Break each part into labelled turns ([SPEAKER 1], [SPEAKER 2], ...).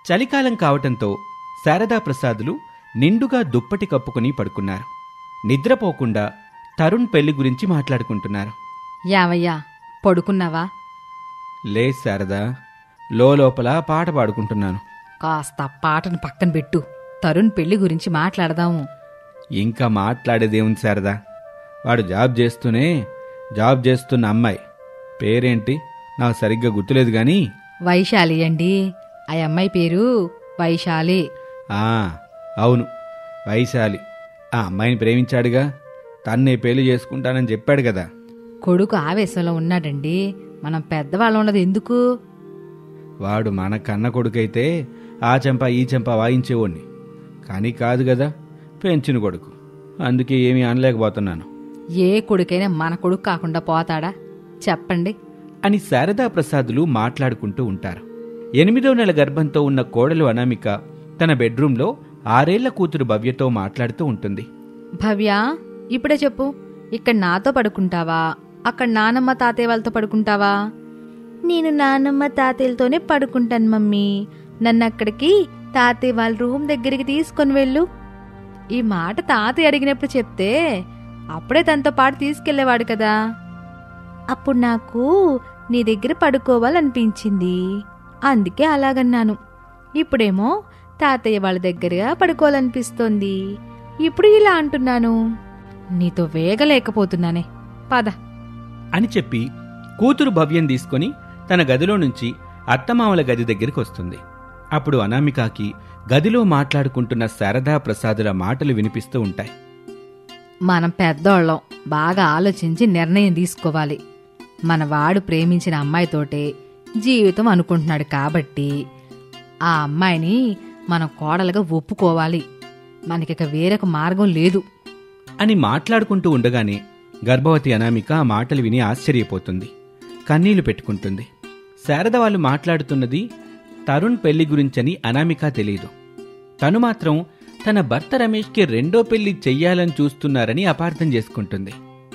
[SPEAKER 1] చలికాలం కావటంతో శారదా ప్రసాదులు నిండుగా దుప్పటి కప్పుకుని పడుకున్నారు నిద్రపోకుండా తరుణ్ పెళ్లి గురించి మాట్లాడుకుంటున్నారు
[SPEAKER 2] యావయ్యా పడుకున్నావా
[SPEAKER 1] లే శారదా లోపల పాట పాడుకుంటున్నాను
[SPEAKER 2] కాస్త పాటను పక్కన పెట్టు తరుణ్ పెళ్లి గురించి మాట్లాడదాము
[SPEAKER 1] ఇంకా మాట్లాడేదేముంది శారదా వాడు జాబ్ చేస్తూనే జాబ్ చేస్తున్న అమ్మాయి పేరేంటి నాకు సరిగ్గా గుర్తులేదు కానీ
[SPEAKER 2] వైశాలి అండి ఆ అమ్మాయి పేరు వైశాలి
[SPEAKER 1] ఆ అవును వైశాలి ఆ అమ్మాయిని ప్రేమించాడుగా తన్నే పెళ్లి చేసుకుంటానని చెప్పాడు కదా
[SPEAKER 2] కొడుకు ఆవేశంలో ఉన్నాడండి మనం పెద్దవాళ్ళం ఉన్నది ఎందుకు
[SPEAKER 1] వాడు మన కన్న కొడుకైతే ఆ చెంప ఈ చెంప వాయించేవాడిని కానీ కాదు కదా పెంచిన కొడుకు అందుకే ఏమీ అనలేకపోతున్నాను
[SPEAKER 2] ఏ కొడుకైనా మన కొడుకు కాకుండా పోతాడా చెప్పండి
[SPEAKER 1] అని శారదా ప్రసాదులు మాట్లాడుకుంటూ ఉంటారు ఎనిమిదో నెల గర్భంతో ఉన్న కోడలు అనామిక తన బెడ్రూంలో ఆరేళ్ల కూతురు భవ్యతో మాట్లాడుతూ ఉంటుంది
[SPEAKER 2] భవ్య ఇప్పుడే చెప్పు ఇక్కడ నాతో పడుకుంటావా అక్కడ నానమ్మ తాతయ్య వాళ్ళతో పడుకుంటావా నేను నానమ్మ తాతయ్యలతోనే పడుకుంటాను మమ్మీ నన్ను అక్కడికి తాతయ్య వాళ్ళ రూమ్ దగ్గరికి తీసుకొని వెళ్ళు ఈ మాట తాతయ్య అడిగినప్పుడు చెప్తే అప్పుడే తనతో పాటు తీసుకెళ్లేవాడు కదా అప్పుడు నాకు నీ దగ్గర పడుకోవాలనిపించింది అందుకే అలాగన్నాను ఇప్పుడేమో తాతయ్య వాళ్ళ దగ్గర పడుకోవాలనిపిస్తోంది ఇప్పుడు ఇలా అంటున్నాను నీతో వేగలేకపోతున్నానే పద
[SPEAKER 1] అని చెప్పి కూతురు భవ్యం తీసుకొని తన గదిలో నుంచి అత్తమామల గది దగ్గరికి వస్తుంది అప్పుడు అనామికకి గదిలో మాట్లాడుకుంటున్న శారదా ప్రసాదుల మాటలు వినిపిస్తూ ఉంటాయి
[SPEAKER 2] మనం పెద్దోళ్ళం బాగా ఆలోచించి నిర్ణయం తీసుకోవాలి మన వాడు ప్రేమించిన అమ్మాయితోటే జీవితం అనుకుంటున్నాడు కాబట్టి ఆ అమ్మాయిని మనం కోడలుగా ఒప్పుకోవాలి మనకిక వేరొక మార్గం లేదు
[SPEAKER 1] అని మాట్లాడుకుంటూ ఉండగానే గర్భవతి అనామిక ఆ మాటలు విని ఆశ్చర్యపోతుంది కన్నీళ్లు పెట్టుకుంటుంది శారద వాళ్ళు మాట్లాడుతున్నది తరుణ్ పెళ్లి గురించని అనామిక తెలియదు తను మాత్రం తన భర్త రమేష్కి రెండో పెళ్లి చెయ్యాలని చూస్తున్నారని అపార్థం చేసుకుంటుంది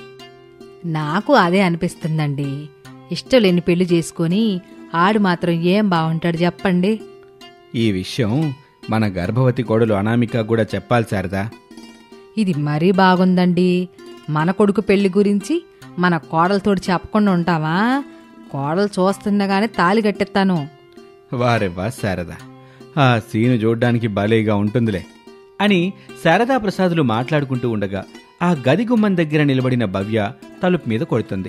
[SPEAKER 2] నాకు అదే అనిపిస్తుందండి ఇష్టం లేని పెళ్లి చేసుకొని ఆడు మాత్రం ఏం బాగుంటాడు చెప్పండి
[SPEAKER 1] ఈ విషయం మన గర్భవతి కోడలు అనామిక కూడా చెప్పాలి శారదా
[SPEAKER 2] ఇది మరీ బాగుందండి మన కొడుకు పెళ్లి గురించి మన కోడలతోటి చెప్పకుండా ఉంటావా కోడలు చూస్తుండగానే తాలి కట్టెత్తాను
[SPEAKER 1] వారెవ్వా శారద ఆ సీను చూడ్డానికి భలేగా ఉంటుందిలే అని శారదా ప్రసాదులు మాట్లాడుకుంటూ ఉండగా ఆ గది గుమ్మం దగ్గర నిలబడిన భవ్య తలుపు మీద కొడుతుంది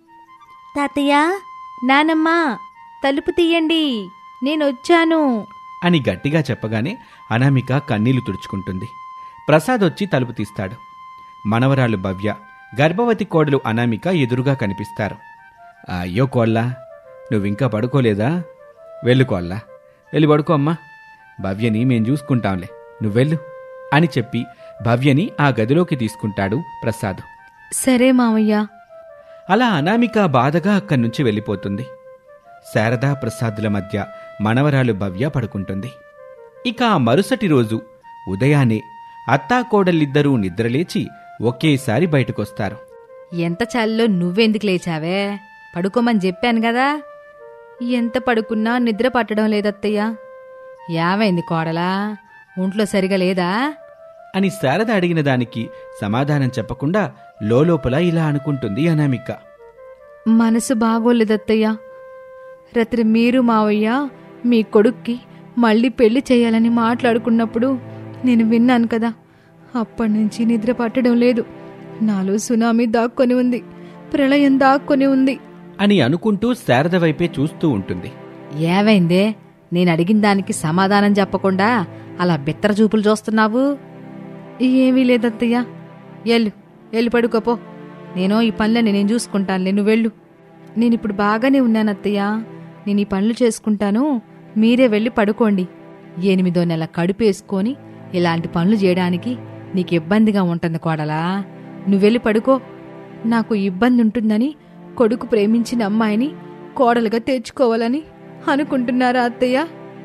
[SPEAKER 2] తాతయ్య నానమ్మ తలుపు తీయండి నేను వచ్చాను
[SPEAKER 1] అని గట్టిగా చెప్పగానే అనామిక కన్నీళ్లు తుడుచుకుంటుంది ప్రసాద్ వచ్చి తలుపు తీస్తాడు మనవరాలు భవ్య గర్భవతి కోడలు అనామిక ఎదురుగా కనిపిస్తారు అయ్యో కోల్లా నువ్వింకా పడుకోలేదా వెళ్ళు కోల్లా వెళ్ళి పడుకో అమ్మా భవ్యని మేం చూసుకుంటాంలే నువ్వెళ్ళు అని చెప్పి భవ్యని ఆ గదిలోకి తీసుకుంటాడు ప్రసాద్
[SPEAKER 2] సరే మావయ్య
[SPEAKER 1] అలా అనామిక బాధగా అక్కడి నుంచి వెళ్ళిపోతుంది శారదా ప్రసాదుల మధ్య మనవరాలు భవ్య పడుకుంటుంది ఇక ఆ మరుసటి రోజు ఉదయాన్నే అత్తాకోడలిద్దరూ నిద్రలేచి ఒకేసారి బయటకొస్తారు
[SPEAKER 2] ఎంత చల్లో నువ్వెందుకు లేచావే పడుకోమని చెప్పాను కదా ఎంత పడుకున్నా నిద్ర పట్టడం లేదత్తయ్య యావైంది కోడలా ఒంట్లో సరిగా లేదా
[SPEAKER 1] అని శారద అడిగిన దానికి సమాధానం చెప్పకుండా లోలోపల ఇలా అనుకుంటుంది అనామిక
[SPEAKER 2] మనసు బాగోలేదత్తయ్య రాత్రి మీరు మావయ్య మీ కొడుక్కి మళ్ళీ పెళ్లి చేయాలని మాట్లాడుకున్నప్పుడు నేను విన్నాను కదా అప్పటి నుంచి నిద్ర పట్టడం లేదు నాలో సునామీ దాక్కొని ఉంది ప్రళయం దాక్కొని ఉంది
[SPEAKER 1] అని అనుకుంటూ శారద వైపే చూస్తూ ఉంటుంది
[SPEAKER 2] ఏవైందే నేను అడిగిన దానికి సమాధానం చెప్పకుండా అలా బిత్తర చూపులు చూస్తున్నావు ఏమీ లేదత్తయ్య ఎల్లు ఎల్లు పడుకోపో నేను ఈ పనులని నేను చూసుకుంటానులే నువ్వు వెళ్ళు నేను ఇప్పుడు బాగానే ఉన్నాను అత్తయ్య నేను ఈ పనులు చేసుకుంటాను మీరే వెళ్ళి పడుకోండి ఎనిమిదో నెల కడుపేసుకొని ఇలాంటి పనులు చేయడానికి నీకు ఇబ్బందిగా ఉంటుంది కోడలా నువ్వెళ్ళి పడుకో నాకు ఇబ్బంది ఉంటుందని కొడుకు ప్రేమించిన అమ్మాయిని కోడలుగా తెచ్చుకోవాలని అనుకుంటున్నారా అత్తయ్య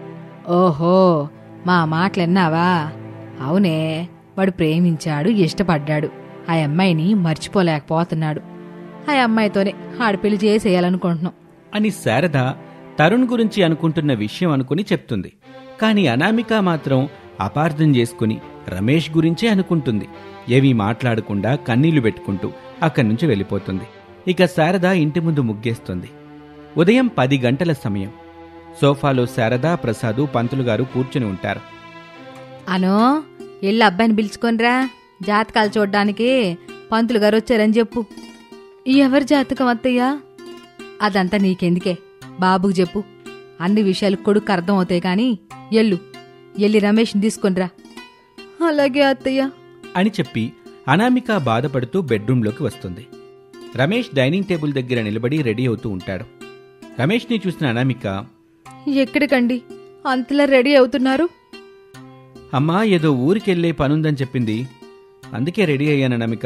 [SPEAKER 2] ఓహో మా మాటలన్నావా అవునే వాడు ప్రేమించాడు ఇష్టపడ్డాడు ఆ అమ్మాయిని మర్చిపోలేకపోతున్నాడు ఆ అమ్మాయితోనే ఆడు పెళ్లి చేసేయాలనుకుంటున్నాం
[SPEAKER 1] అని శారద తరుణ్ గురించి అనుకుంటున్న విషయం అనుకుని చెప్తుంది కానీ అనామిక మాత్రం అపార్థం చేసుకుని రమేష్ గురించే అనుకుంటుంది ఏవీ మాట్లాడకుండా కన్నీళ్లు పెట్టుకుంటూ అక్కడి నుంచి వెళ్ళిపోతుంది ఇక శారద ఇంటి ముందు ముగ్గేస్తుంది ఉదయం పది గంటల సమయం సోఫాలో శారద ప్రసాదు పంతులు గారు కూర్చుని ఉంటారు
[SPEAKER 2] అనో ఎల్లు అబ్బాయిని పిలుచుకొనిరా జాతకాలు చూడ్డానికి పంతులు గారు వచ్చారని చెప్పు ఎవరి జాతకం అత్తయ్యా అదంతా నీకెందుకే బాబుకు చెప్పు అన్ని విషయాలు కొడుకు అర్థం అవుతాయి కాని ఎల్లు ఎల్లి రమేష్ని తీసుకొనిరా అలాగే అత్తయ్య
[SPEAKER 1] అని చెప్పి అనామిక బాధపడుతూ బెడ్రూంలోకి వస్తుంది రమేష్ డైనింగ్ టేబుల్ దగ్గర నిలబడి రెడీ అవుతూ ఉంటాడు రమేష్ని చూసిన అనామిక
[SPEAKER 2] ఎక్కడికండి అంతలా రెడీ అవుతున్నారు
[SPEAKER 1] అమ్మా ఏదో ఊరికెళ్ళే పనుందని చెప్పింది అందుకే రెడీ అయ్యాను అనామిక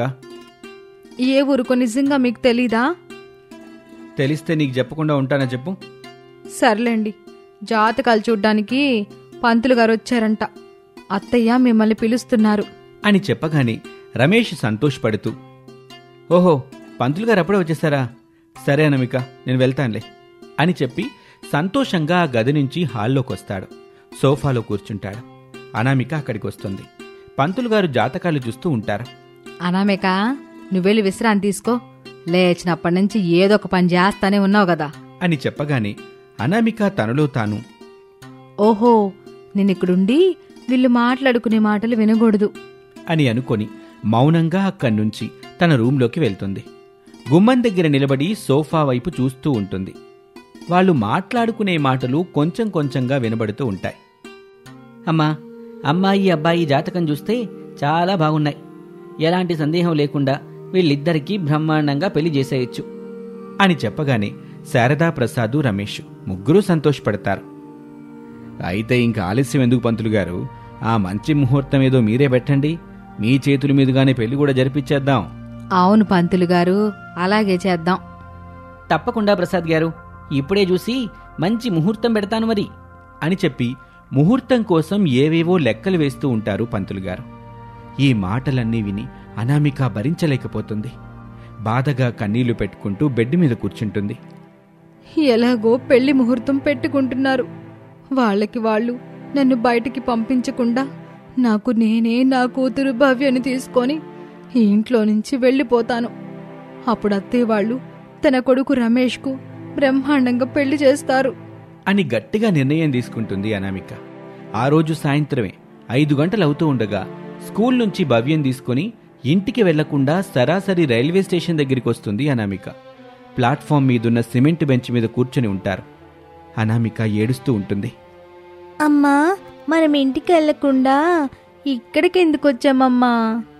[SPEAKER 2] ఏ ఊరుకో నిజంగా మీకు తెలీదా
[SPEAKER 1] తెలిస్తే నీకు చెప్పకుండా ఉంటానా చెప్పు
[SPEAKER 2] సర్లేండి జాతకాలు చూడ్డానికి పంతులు గారు వచ్చారంట అత్తయ్య మిమ్మల్ని పిలుస్తున్నారు
[SPEAKER 1] అని చెప్పగానే రమేష్ సంతోషపడుతూ ఓహో పంతులు గారు అప్పుడే వచ్చేసారా సరే అనమిక నేను వెళ్తానులే అని చెప్పి సంతోషంగా ఆ గది నుంచి హాల్లోకి వస్తాడు సోఫాలో కూర్చుంటాడు అనామిక అక్కడికి వస్తుంది పంతులు గారు జాతకాలు చూస్తూ ఉంటారు
[SPEAKER 2] అనామేక నువ్వెళ్ళి విశ్రాంతి తీసుకో లేచినప్పటి నుంచి ఏదో ఒక పని చేస్తానే ఉన్నావు కదా
[SPEAKER 1] అని చెప్పగానే అనామిక తనలో తాను
[SPEAKER 2] ఓహో నేనిక్కడుండి వీళ్ళు మాట్లాడుకునే మాటలు వినకూడదు
[SPEAKER 1] అని అనుకొని మౌనంగా అక్కడి నుంచి తన రూంలోకి వెళ్తుంది గుమ్మం దగ్గర నిలబడి సోఫా వైపు చూస్తూ ఉంటుంది వాళ్ళు మాట్లాడుకునే మాటలు కొంచెం కొంచెంగా వినబడుతూ ఉంటాయి
[SPEAKER 3] అమ్మా అమ్మాయి అబ్బాయి జాతకం చూస్తే చాలా బాగున్నాయి ఎలాంటి సందేహం లేకుండా వీళ్ళిద్దరికీ బ్రహ్మాండంగా పెళ్లి చేసేయచ్చు
[SPEAKER 1] అని చెప్పగానే శారదా ప్రసాదు రమేష్ ముగ్గురూ సంతోషపడతారు అయితే ఇంకా ఆలస్యం ఎందుకు పంతులు గారు ఆ మంచి ముహూర్తం ఏదో మీరే పెట్టండి మీ చేతుల మీదుగానే పెళ్లి కూడా జరిపించేద్దాం
[SPEAKER 2] అవును పంతులు గారు అలాగే చేద్దాం
[SPEAKER 3] తప్పకుండా ప్రసాద్ గారు ఇప్పుడే చూసి మంచి ముహూర్తం పెడతాను మరి
[SPEAKER 1] అని చెప్పి ముహూర్తం కోసం ఏవేవో లెక్కలు వేస్తూ ఉంటారు పంతులు గారు ఈ మాటలన్నీ విని అనామిక భరించలేకపోతుంది బాధగా కన్నీళ్లు పెట్టుకుంటూ బెడ్ మీద కూర్చుంటుంది
[SPEAKER 2] ఎలాగో పెళ్లి ముహూర్తం పెట్టుకుంటున్నారు వాళ్ళకి వాళ్ళు నన్ను బయటికి పంపించకుండా నాకు నేనే నా కూతురు భవ్యని తీసుకొని ఈ ఇంట్లో నుంచి వెళ్ళిపోతాను అప్పుడు అత్తయ్య వాళ్ళు తన కొడుకు రమేష్కు బ్రహ్మాండంగా పెళ్లి చేస్తారు
[SPEAKER 1] అని గట్టిగా నిర్ణయం తీసుకుంటుంది అనామిక ఆ రోజు సాయంత్రమే ఐదు గంటలు అవుతూ ఉండగా స్కూల్ నుంచి భవ్యం తీసుకొని ఇంటికి వెళ్లకుండా సరాసరి రైల్వే స్టేషన్ దగ్గరికి వస్తుంది అనామిక ప్లాట్ఫామ్ మీదున్న సిమెంట్ బెంచ్ మీద కూర్చొని ఉంటారు అనామిక ఏడుస్తూ ఉంటుంది
[SPEAKER 4] అమ్మా మనం ఇంటికి వెళ్లకుండా ఇక్కడికి ఎందుకు వచ్చామమ్మా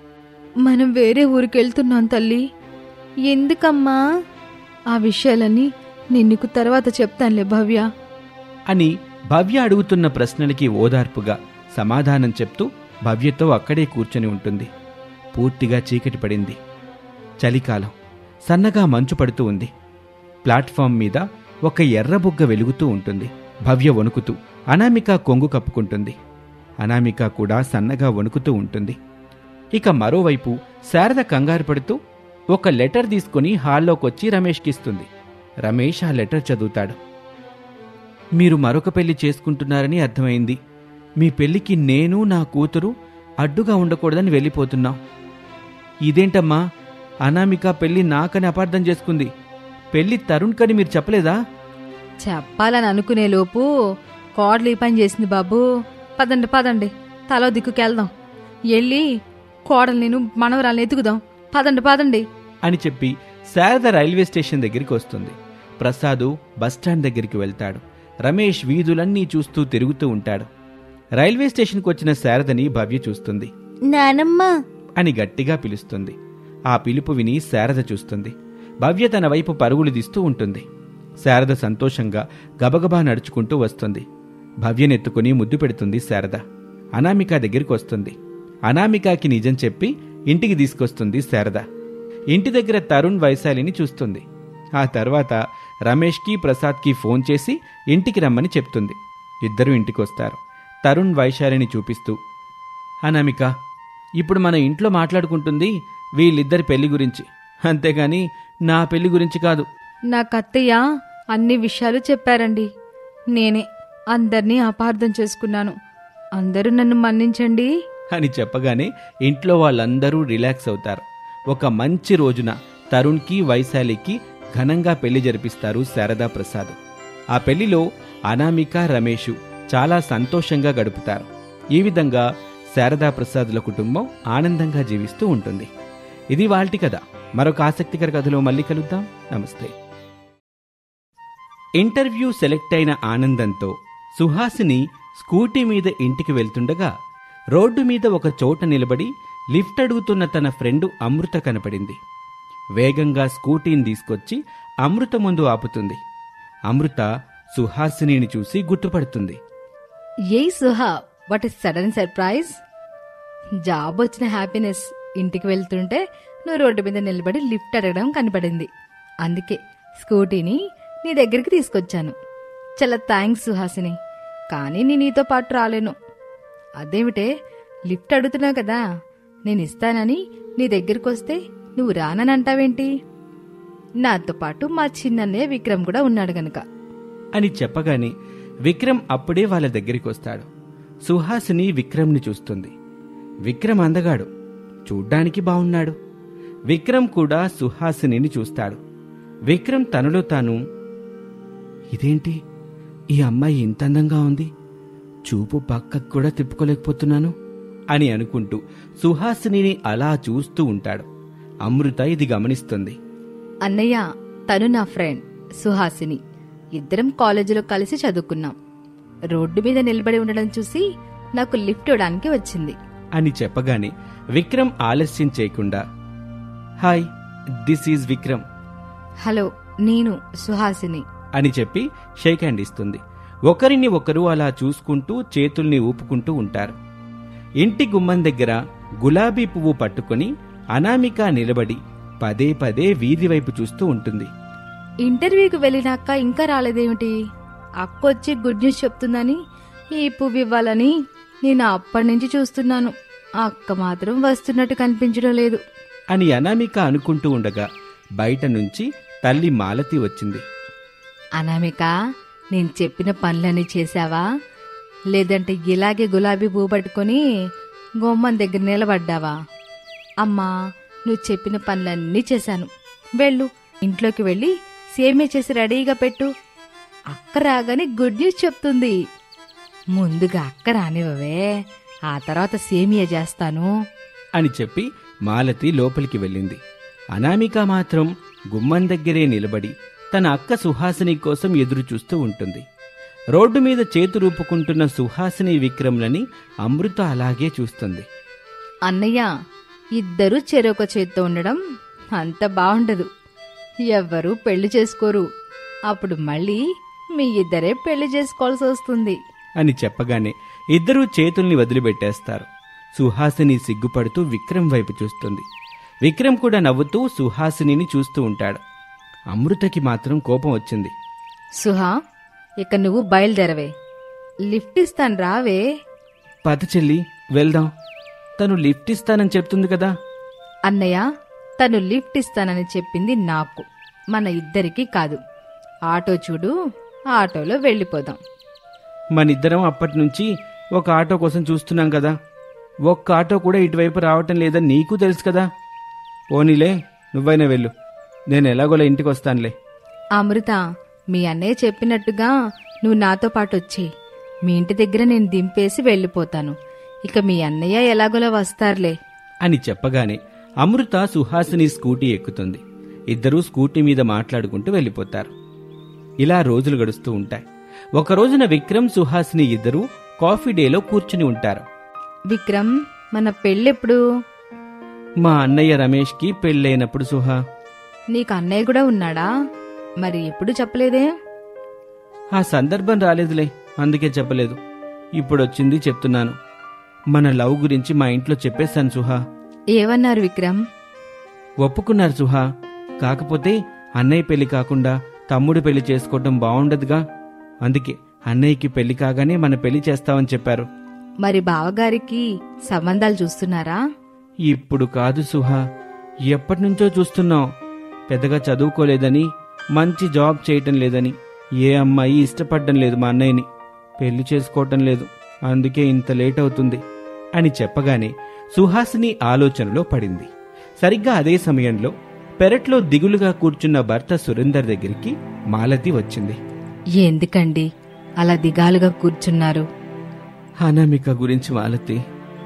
[SPEAKER 2] మనం వేరే ఊరికి వెళ్తున్నాం తల్లి
[SPEAKER 4] ఎందుకమ్మా
[SPEAKER 2] ఆ విషయాలన్నీ నేను నీకు తర్వాత చెప్తానులే భవ్య
[SPEAKER 1] అని భవ్య అడుగుతున్న ప్రశ్నలకి ఓదార్పుగా సమాధానం చెప్తూ భవ్యతో అక్కడే కూర్చొని ఉంటుంది పూర్తిగా చీకటి పడింది చలికాలం సన్నగా మంచు పడుతూ ఉంది ప్లాట్ఫామ్ మీద ఒక ఎర్రబుగ్గ వెలుగుతూ ఉంటుంది భవ్య వణుకుతూ అనామిక కొంగు కప్పుకుంటుంది అనామిక కూడా సన్నగా వణుకుతూ ఉంటుంది ఇక మరోవైపు శారద కంగారు పడుతూ ఒక లెటర్ తీసుకుని హాల్లోకొచ్చి రమేష్కి ఇస్తుంది రమేష్ ఆ లెటర్ చదువుతాడు మీరు మరొక పెళ్లి చేసుకుంటున్నారని అర్థమైంది మీ పెళ్లికి నేను నా కూతురు అడ్డుగా ఉండకూడదని వెళ్ళిపోతున్నాం ఇదేంటమ్మా అనామిక పెళ్లి నాకని అపార్థం చేసుకుంది పెళ్లి తరుణ్ కని మీరు చెప్పలేదా
[SPEAKER 2] చెప్పాలని అనుకునే లోపు కోడలు ఈ పని చేసింది బాబు పదండి పదండి తలో దిక్కుకెళ్దాం వెళ్ళి కోడలు నేను మనవరాలను ఎతుకుదాం పదండి పదండి
[SPEAKER 1] అని చెప్పి శారద రైల్వే స్టేషన్ దగ్గరికి వస్తుంది ప్రసాదు బస్టాండ్ దగ్గరికి వెళ్తాడు రమేష్ వీధులన్నీ చూస్తూ తిరుగుతూ ఉంటాడు రైల్వే స్టేషన్కి వచ్చిన శారదని భవ్య చూస్తుంది
[SPEAKER 4] నానమ్మ
[SPEAKER 1] అని గట్టిగా పిలుస్తుంది ఆ పిలుపు విని శారద చూస్తుంది భవ్య తన వైపు పరుగులు తీస్తూ ఉంటుంది శారద సంతోషంగా గబగబా నడుచుకుంటూ వస్తుంది భవ్యనెత్తుకుని ముద్దు పెడుతుంది శారద అనామిక దగ్గరికి వస్తుంది అనామికకి నిజం చెప్పి ఇంటికి తీసుకొస్తుంది శారద ఇంటి దగ్గర తరుణ్ వైశాలిని చూస్తుంది ఆ తర్వాత రమేష్కి ప్రసాద్కి ఫోన్ చేసి ఇంటికి రమ్మని చెప్తుంది ఇద్దరూ ఇంటికొస్తారు తరుణ్ వైశాలిని చూపిస్తూ అనామిక ఇప్పుడు మన ఇంట్లో మాట్లాడుకుంటుంది వీళ్ళిద్దరి పెళ్లి గురించి అంతేగాని నా పెళ్లి గురించి కాదు
[SPEAKER 2] నాకు అత్తయ్య అన్ని విషయాలు చెప్పారండి నేనే అందరినీ అపార్థం చేసుకున్నాను అందరూ నన్ను మన్నించండి
[SPEAKER 1] అని చెప్పగానే ఇంట్లో వాళ్ళందరూ రిలాక్స్ అవుతారు ఒక మంచి రోజున తరుణ్కి వైశాలికి ఘనంగా పెళ్లి జరిపిస్తారు శారదా ప్రసాద్ ఆ పెళ్లిలో అనామిక రమేషు చాలా సంతోషంగా గడుపుతారు ఈ విధంగా శారదా ప్రసాదుల కుటుంబం ఆనందంగా జీవిస్తూ ఉంటుంది ఇది వాల్టి కథ మరొక ఆసక్తికర కథలో మళ్ళీ కలుద్దాం నమస్తే ఇంటర్వ్యూ సెలెక్ట్ అయిన ఆనందంతో సుహాసిని స్కూటీ మీద ఇంటికి వెళ్తుండగా రోడ్డు మీద ఒక చోట నిలబడి లిఫ్ట్ అడుగుతున్న తన ఫ్రెండు అమృత కనపడింది వేగంగా స్కూటీని తీసుకొచ్చి అమృత ముందు ఆపుతుంది అమృత సుహాసినిని చూసి గుర్తుపడుతుంది
[SPEAKER 2] ఏ Suha what is sudden surprise job వచ్చిన హ్యాపీనెస్ ఇంటికి వెళ్తుంటే నువ్వు రోడ్డు మీద నిలబడి లిఫ్ట్ అడగడం కనపడింది అందుకే స్కూటీని నీ దగ్గరికి తీసుకొచ్చాను చాలా థ్యాంక్స్ సుహాసిని కానీ నేను నీతో పాటు రాలేను అదేమిటే లిఫ్ట్ అడుగుతున్నావు కదా నేను ఇస్తానని నీ దగ్గరికి వస్తే నువ్వు రానని అంటావేంటి నాతో పాటు మా చిన్నన్నయ్య విక్రమ్ కూడా ఉన్నాడు గనక
[SPEAKER 1] అని చెప్పగానే విక్రమ్ అప్పుడే వాళ్ళ దగ్గరికి వస్తాడు సుహాసిని విక్రమ్ని చూస్తుంది విక్రమ్ అందగాడు చూడ్డానికి బావున్నాడు విక్రమ్ కూడా సుహాసినిని చూస్తాడు విక్రమ్ తనలో తాను ఇదేంటి ఈ అమ్మాయి ఇంత అందంగా ఉంది చూపు పక్కకు కూడా తిప్పుకోలేకపోతున్నాను అని అనుకుంటూ సుహాసినిని అలా చూస్తూ ఉంటాడు అమృత ఇది గమనిస్తుంది
[SPEAKER 2] అన్నయ్య తను నా ఫ్రెండ్ సుహాసిని ఇద్దరం కాలేజీలో కలిసి చదువుకున్నాం రోడ్డు మీద నిలబడి ఉండడం చూసి నాకు లిఫ్ట్ ఇవ్వడానికి వచ్చింది
[SPEAKER 1] అని చెప్పగానే విక్రమ్ ఆలస్యం చేయకుండా hi this is Vikram
[SPEAKER 2] hello నేను సుహాసిని
[SPEAKER 1] అని చెప్పి షేక్ హ్యాండ్ ఇస్తుంది ఒకరిని ఒకరు అలా చూసుకుంటూ చేతుల్ని ఊపుకుంటూ ఉంటారు ఇంటి గుమ్మం దగ్గర గులాబీ పువ్వు పట్టుకొని అనామిక నిలబడి పదే పదే వీధి వైపు చూస్తూ ఉంటుంది
[SPEAKER 2] ఇంటర్వ్యూకి వెళ్ళినాక ఇంకా రాలేదేమిటి అక్క వచ్చి గుడ్ న్యూస్ చెప్తుందని ఈ పువ్వు ఇవ్వాలని నేను అప్పటి నుంచి చూస్తున్నాను ఆ అక్క మాత్రం వస్తున్నట్టు కనిపించడం లేదు
[SPEAKER 1] అని అనామిక అనుకుంటూ ఉండగా బయట నుంచి తల్లి మాలతి వచ్చింది
[SPEAKER 2] అనామిక నేను చెప్పిన పనులన్నీ చేశావా లేదంటే ఇలాగే గులాబీ పువ్వు పట్టుకొని గుమ్మం దగ్గర నిలబడ్డావా అమ్మా నువ్వు చెప్పిన పనులన్నీ చేశాను వెళ్ళు ఇంట్లోకి వెళ్ళి సేమే చేసి రెడీగా పెట్టు అక్క రాగానే గుడ్ న్యూస్ చెప్తుంది ముందుగా అక్క రానివ్వవే ఆ తర్వాత సేమియా చేస్తాను
[SPEAKER 1] అని చెప్పి మాలతి లోపలికి వెళ్ళింది అనామిక మాత్రం గుమ్మం దగ్గరే నిలబడి తన అక్క సుహాసిని కోసం ఎదురు చూస్తూ ఉంటుంది రోడ్డు మీద చేతు రూపుకుంటున్న సుహాసిని విక్రమ్లని అమృత అలాగే చూస్తుంది
[SPEAKER 2] అన్నయ్య ఇద్దరూ చెరొక చేత్తో ఉండడం అంత బాగుండదు ఎవ్వరూ పెళ్లి చేసుకోరు అప్పుడు మళ్ళీ మీ ఇద్దరే పెళ్లి చేసుకోవాల్సి వస్తుంది
[SPEAKER 1] అని చెప్పగానే ఇద్దరూ చేతుల్ని వదిలిపెట్టేస్తారు సుహాసిని సిగ్గుపడుతూ విక్రమ్ వైపు చూస్తుంది విక్రమ్ కూడా నవ్వుతూ సుహాసినిని చూస్తూ ఉంటాడు అమృతకి మాత్రం కోపం వచ్చింది
[SPEAKER 2] సుహా ఇక నువ్వు బయలుదేరవే లిఫ్ట్ ఇస్తాను రావే
[SPEAKER 1] పద చెల్లి వెళ్దాం తను లిఫ్ట్ ఇస్తానని చెప్తుంది కదా
[SPEAKER 2] అన్నయ్య తను లిఫ్ట్ ఇస్తానని చెప్పింది నాకు మన ఇద్దరికీ కాదు ఆటో చూడు ఆటోలో వెళ్ళిపోదాం
[SPEAKER 1] మనిద్దరం అప్పటి నుంచి ఒక ఆటో కోసం చూస్తున్నాం కదా ఒక్క ఆటో కూడా ఇటువైపు రావటం లేదని నీకు తెలుసు కదా పోనీలే నువ్వైనా వెళ్ళు నేను ఎలాగోలా ఇంటికి వస్తానులే
[SPEAKER 2] అమృత మీ అన్నయ్య చెప్పినట్టుగా నువ్వు నాతో పాటు వచ్చి మీ ఇంటి దగ్గర నేను దింపేసి వెళ్ళిపోతాను ఇక మీ అన్నయ్య ఎలాగోలా వస్తారులే
[SPEAKER 1] అని చెప్పగానే అమృత సుహాసిని స్కూటీ ఎక్కుతుంది ఇద్దరూ స్కూటీ మీద మాట్లాడుకుంటూ వెళ్ళిపోతారు ఇలా రోజులు గడుస్తూ ఉంటాయి ఒక రోజున విక్రమ్ సుహాసిని ఇద్దరూ కాఫీ డేలో కూర్చుని ఉంటారు
[SPEAKER 2] విక్రమ్ మన పెళ్ళెప్పుడు
[SPEAKER 1] మా అన్నయ్య రమేష్కి పెళ్ళైనప్పుడు సుహా
[SPEAKER 2] నీకు అన్నయ్య కూడా ఉన్నాడా మరి ఎప్పుడు చెప్పలేదే
[SPEAKER 1] ఆ సందర్భం రాలేదులే అందుకే చెప్పలేదు ఇప్పుడు వచ్చింది చెప్తున్నాను మన లవ్ గురించి మా ఇంట్లో చెప్పేశాను సుహా
[SPEAKER 2] ఏమన్నారు విక్రమ్
[SPEAKER 1] ఒప్పుకున్నారు సుహా కాకపోతే అన్నయ్య పెళ్లి కాకుండా తమ్ముడు పెళ్లి చేసుకోవడం బాగుండదుగా అందుకే అన్నయ్యకి పెళ్లి కాగానే మన పెళ్లి చేస్తామని చెప్పారు
[SPEAKER 2] మరి బావగారికి సంబంధాలు చూస్తున్నారా
[SPEAKER 1] ఇప్పుడు కాదు సుహా ఎప్పటినుంచో చూస్తున్నాం పెద్దగా చదువుకోలేదని మంచి జాబ్ చేయటం లేదని ఏ అమ్మాయి ఇష్టపడడం లేదు మా అన్నయ్యని పెళ్లి చేసుకోవటం లేదు అందుకే ఇంత లేట్ అవుతుంది అని చెప్పగానే సుహాసిని ఆలోచనలో పడింది సరిగ్గా అదే సమయంలో పెరట్లో దిగులుగా కూర్చున్న భర్త సురేందర్ దగ్గరికి మాలతి వచ్చింది
[SPEAKER 2] ఎందుకండి అలా దిగాలుగా కూర్చున్నారు
[SPEAKER 1] అనామిక గురించి మాలతి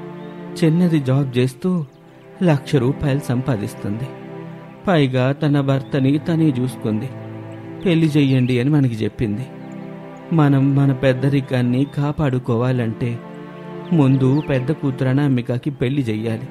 [SPEAKER 1] చిన్నది జాబ్ చేస్తూ లక్ష రూపాయలు సంపాదిస్తుంది పైగా తన భర్తని తనే చూసుకుంది పెళ్లి చెయ్యండి అని మనకి చెప్పింది మనం మన పెద్దరికాన్ని కాపాడుకోవాలంటే ముందు పెద్ద కూతురు అనామికకి పెళ్లి చెయ్యాలి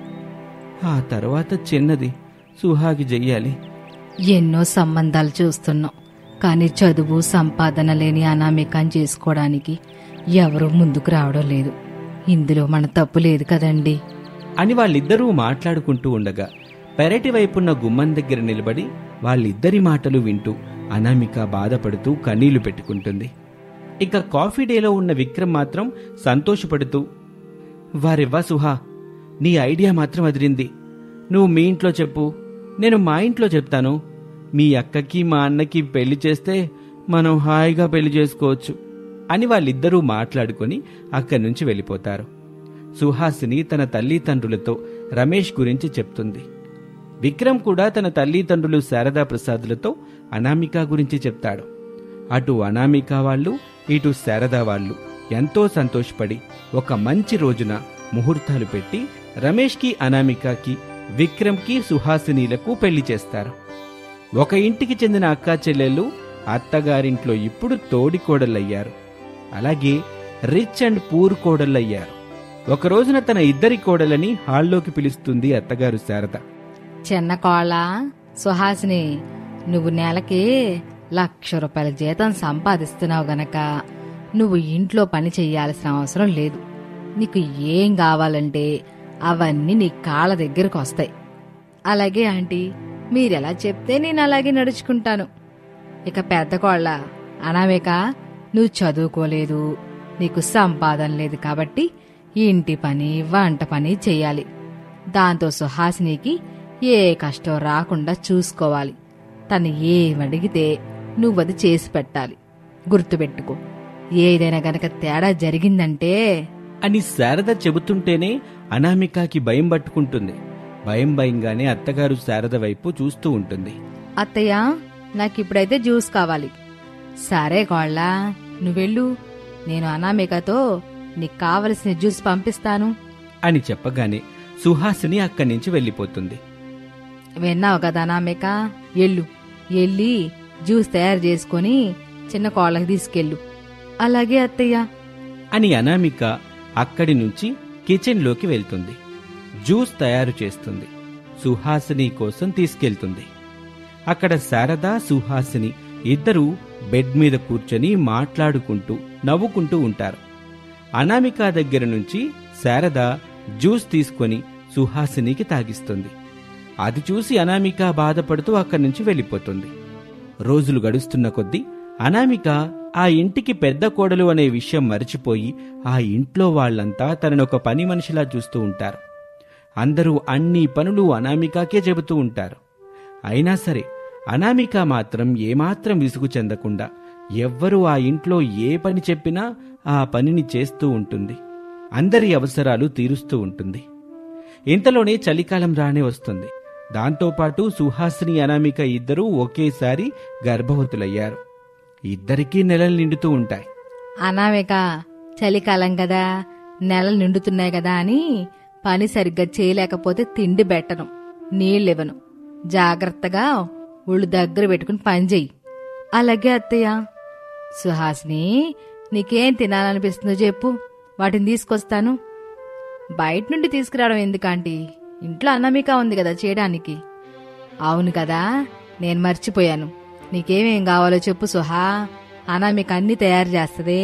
[SPEAKER 1] ఆ తర్వాత చిన్నది సుహాకి చెయ్యాలి
[SPEAKER 2] ఎన్నో సంబంధాలు చూస్తున్నాం కానీ చదువు సంపాదన లేని అనామికాన్ని చేసుకోవడానికి ఎవరూ ముందుకు రావడం లేదు ఇందులో మన తప్పు లేదు కదండి
[SPEAKER 1] అని వాళ్ళిద్దరూ మాట్లాడుకుంటూ ఉండగా పెరటి వైపున్న గుమ్మం దగ్గర నిలబడి వాళ్ళిద్దరి మాటలు వింటూ అనామిక బాధపడుతూ కన్నీళ్లు పెట్టుకుంటుంది ఇక కాఫీ డేలో ఉన్న విక్రమ్ మాత్రం సంతోషపడుతూ వారెవ్వా సుహా నీ ఐడియా మాత్రం అదిరింది నువ్వు మీ ఇంట్లో చెప్పు నేను మా ఇంట్లో చెప్తాను మీ అక్కకి మా అన్నకి పెళ్లి చేస్తే మనం హాయిగా పెళ్లి చేసుకోవచ్చు అని వాళ్ళిద్దరూ మాట్లాడుకొని అక్కడి నుంచి వెళ్ళిపోతారు సుహాసిని తన తల్లిదండ్రులతో రమేష్ గురించి చెప్తుంది విక్రమ్ కూడా తన తల్లిదండ్రులు శారదా ప్రసాదులతో అనామిక గురించి చెప్తాడు అటు అనామిక వాళ్ళు ఇటు శారదా వాళ్ళు ఎంతో సంతోషపడి ఒక మంచి రోజున ముహూర్తాలు పెట్టి రమేష్కి అనామికకి విక్రమ్కి సుహాసినీలకు పెళ్లి చేస్తారు ఒక ఇంటికి చెందిన అక్కా చెల్లెళ్ళు అత్తగారింట్లో ఇప్పుడు తోడికోడళ్ళయ్యారు అలాగే రిచ్ అండ్ పూర్ కోడళ్ళయ్యారు ఒక రోజున తన ఇద్దరి కోడలని హాల్లోకి పిలుస్తుంది అత్తగారు శారద
[SPEAKER 2] చిన్న కోళ్ళ సుహాసిని నువ్వు నెలకి లక్ష రూపాయల జీతం సంపాదిస్తున్నావు గనక నువ్వు ఇంట్లో పని చెయ్యాల్సిన అవసరం లేదు నీకు ఏం కావాలంటే అవన్నీ నీ కాళ్ళ దగ్గరకు వస్తాయి అలాగే ఆంటీ మీరెలా చెప్తే నేను అలాగే నడుచుకుంటాను ఇక పెద్ద కోళ్ళ అనామేక నువ్వు చదువుకోలేదు నీకు సంపాదన లేదు కాబట్టి ఇంటి పని వంట పని చెయ్యాలి దాంతో సుహాసినికి ఏ కష్టం రాకుండా చూసుకోవాలి తను ఏమడిగితే నువ్వది చేసి పెట్టాలి గుర్తుపెట్టుకో ఏదైనా గనక తేడా జరిగిందంటే
[SPEAKER 1] అని శారద చెబుతుంటేనే అనామికకి భయం పట్టుకుంటుంది భయం భయంగానే అత్తగారు శారద వైపు చూస్తూ ఉంటుంది
[SPEAKER 2] అత్తయ్య నాకిప్పుడైతే జ్యూస్ కావాలి సరే కోళ్ళ నువ్వెళ్ళు నేను అనామికతో నీకు కావలసిన జ్యూస్ పంపిస్తాను
[SPEAKER 1] అని చెప్పగానే సుహాసిని అక్కడి నుంచి వెళ్ళిపోతుంది
[SPEAKER 2] విన్నావు కదా అనామిక ఎల్లు ఎల్లి జ్యూస్ తయారు చేసుకొని చిన్న కోళ్ళకి తీసుకెళ్ళు అలాగే అత్తయ్య
[SPEAKER 1] అని అనామిక అక్కడి నుంచి కిచెన్లోకి వెళ్తుంది జ్యూస్ తయారు చేస్తుంది సుహాసిని కోసం తీసుకెళ్తుంది అక్కడ శారద సుహాసిని ఇద్దరూ బెడ్ మీద కూర్చొని మాట్లాడుకుంటూ నవ్వుకుంటూ ఉంటారు అనామిక దగ్గర నుంచి శారద జ్యూస్ తీసుకొని సుహాసినికి తాగిస్తుంది అది చూసి అనామిక బాధపడుతూ అక్కడి నుంచి వెళ్ళిపోతుంది రోజులు గడుస్తున్న కొద్దీ అనామిక ఆ ఇంటికి పెద్ద కోడలు అనే విషయం మరిచిపోయి ఆ ఇంట్లో వాళ్ళంతా తననొక పని మనిషిలా చూస్తూ ఉంటారు అందరూ అన్ని పనులు అనామికాకే చెబుతూ ఉంటారు అయినా సరే అనామిక మాత్రం ఏమాత్రం విసుగు చెందకుండా ఎవ్వరూ ఆ ఇంట్లో ఏ పని చెప్పినా ఆ పనిని చేస్తూ ఉంటుంది అందరి అవసరాలు తీరుస్తూ ఉంటుంది ఇంతలోనే చలికాలం రానే వస్తుంది దాంతోపాటు సుహాసిని అనామిక ఇద్దరూ ఒకేసారి గర్భవతులయ్యారు ఇద్దరికీ నెలలు నిండుతూ ఉంటాయి
[SPEAKER 2] అనామిక చలికాలం కదా నెలలు నిండుతున్నాయి కదా అని పని సరిగ్గా చేయలేకపోతే తిండి పెట్టను నీళ్ళివ్వను జాగ్రత్తగా ఒళ్ళు దగ్గర పెట్టుకుని పని చెయ్యి అలాగే అత్తయ్య సుహాసిని నీకేం తినాలనిపిస్తుందో చెప్పు వాటిని తీసుకొస్తాను బయట నుండి తీసుకురావడం ఎందుకంటీ ఇంట్లో అన్నమిక ఉంది కదా చేయడానికి అవును కదా నేను మర్చిపోయాను నీకేమేం కావాలో చెప్పు సుహా అనామిక అన్ని తయారు చేస్తదే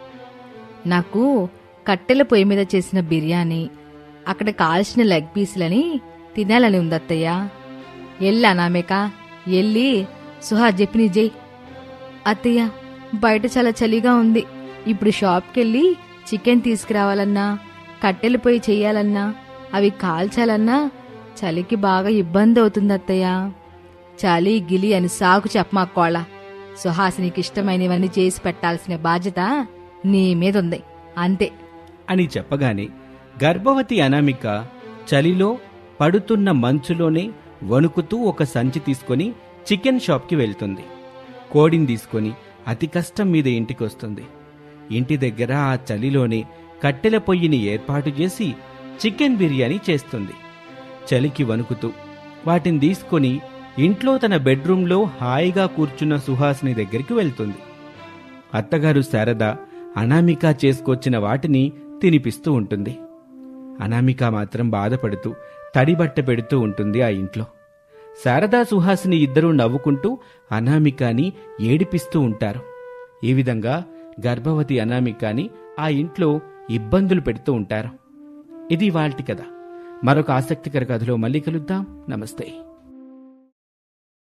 [SPEAKER 2] నాకు కట్టెల పొయ్యి మీద చేసిన బిర్యానీ అక్కడ కాల్చిన లెగ్ పీసులని తినాలని ఉంది అత్తయ్య ఎల్లి అనామిక ఎల్లి సుహా చెప్పిని జై అత్తయ్య బయట చాలా చలిగా ఉంది ఇప్పుడు షాప్కెళ్ళి చికెన్ తీసుకురావాలన్నా కట్టెలు పొయ్యి చెయ్యాలన్నా అవి కాల్చాలన్నా చలికి బాగా ఇబ్బంది అవుతుంది అత్తయ్య చలి గిలి అని సాకు చెప్పమాకోళ్ళ సుహాసినికి ఇష్టమైనవన్నీ చేసి పెట్టాల్సిన బాధ్యత నీ మీదుంది అంతే
[SPEAKER 1] అని చెప్పగానే గర్భవతి అనామిక చలిలో పడుతున్న మంచులోనే వణుకుతూ ఒక సంచి తీసుకొని చికెన్ షాప్కి వెళ్తుంది కోడిని తీసుకొని అతి కష్టం మీద ఇంటికొస్తుంది ఇంటి దగ్గర ఆ చలిలోనే కట్టెల పొయ్యిని ఏర్పాటు చేసి చికెన్ బిర్యానీ చేస్తుంది చలికి వణుకుతూ వాటిని తీసుకొని ఇంట్లో తన బెడ్రూంలో హాయిగా కూర్చున్న సుహాసిని దగ్గరికి వెళ్తుంది అత్తగారు శారద అనామిక చేసుకొచ్చిన వాటిని తినిపిస్తూ ఉంటుంది అనామిక మాత్రం బాధపడుతూ తడిబట్ట పెడుతూ ఉంటుంది ఆ ఇంట్లో శారదా సుహాసిని ఇద్దరూ నవ్వుకుంటూ అనామికాని ఏడిపిస్తూ ఉంటారు ఈ విధంగా గర్భవతి అనామికాని ఆ ఇంట్లో ఇబ్బందులు పెడుతూ ఉంటారు ఇది వాల్టి కథ మరొక ఆసక్తికర కథలో మళ్ళీ కలుద్దాం నమస్తే